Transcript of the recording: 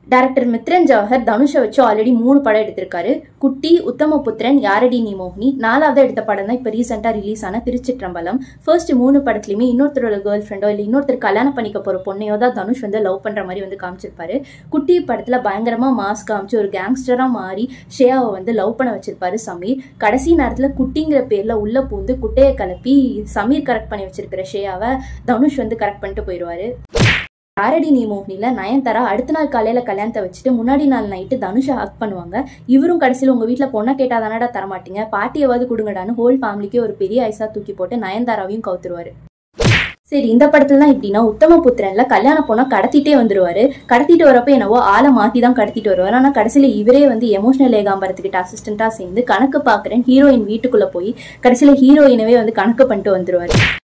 director Mithran Jawahar தனுஷை வச்சு already மூணு படம் எடுத்திருக்காரு குட்டி உத்தமபுத்திரன் யாரடி நீ மோகினி நாலாவது எடுத்த படம் தான் இப்போ ரீசெண்டாக ரிலீஸ் ஆன திருச்சிற்றம்பலம் ஃபர்ஸ்ட் மூணு படத்துலையுமே இன்னொருத்தரோட கேர்ள் ஃப்ரெண்டோ இல்லை இன்னொருத்தர் கல்யாணம் பண்ணிக்க போகிற பொண்ணையோ தான் தனுஷ் வந்து லவ் பண்ணுற மாதிரி வந்து காமிச்சிருப்பாரு குட்டி படத்தில் பயங்கரமாக மாஸ் காமிச்சு ஒரு கேங்ஸ்டராக மாறி ஷேயாவை வந்து லவ் பண்ண வச்சிருப்பாரு சமீர் கடைசி நேரத்தில் குட்டிங்கிற பேரில் உள்ள பூந்து குட்டையை கலப்பி சமீர் கரெக்ட் பண்ணி வச்சிருக்கிற ஷேயாவை தனுஷ் வந்து கரெக்ட் பண்ணிட்டு போயிடுவாரு ஆரடி நீ மோகினில நயன்தாரா அடுத்த நாள் காலையில கல்யாணத்தை வச்சுட்டு முன்னாடி நாள் நைட்டு தனுஷை ஹக் பண்ணுவாங்க இவரும் கடைசியில் உங்க வீட்டில் பொண்ணை கேட்டா தானடா தரமாட்டீங்க பாட்டியாவது கொடுங்கடான்னு ஹோல் ஃபேமிலிக்கே ஒரு பெரிய ஐசா தூக்கி போட்டு நயன்தாராவையும் கவுத்துருவாரு சரி இந்த படத்துல தான் எப்படின்னா உத்தமபுத்திரன்ல கல்யாண பொண்ணை கடத்திட்டே வந்துருவாரு கடத்திட்டு வரப்ப என்னவோ ஆளை மாத்தி தான் கடத்திட்டு வருவாரு ஆனா கடைசியில இவரே வந்து எமோஷனல் ஏகாம்பரத்துக்கிட்ட அசிஸ்டண்டா சேர்ந்து கணக்கு பாக்குறேன் ஹீரோயின் வீட்டுக்குள்ள போய் கடைசியில ஹீரோயினவே வந்து கணக்கு பண்ணிட்டு வந்துருவாரு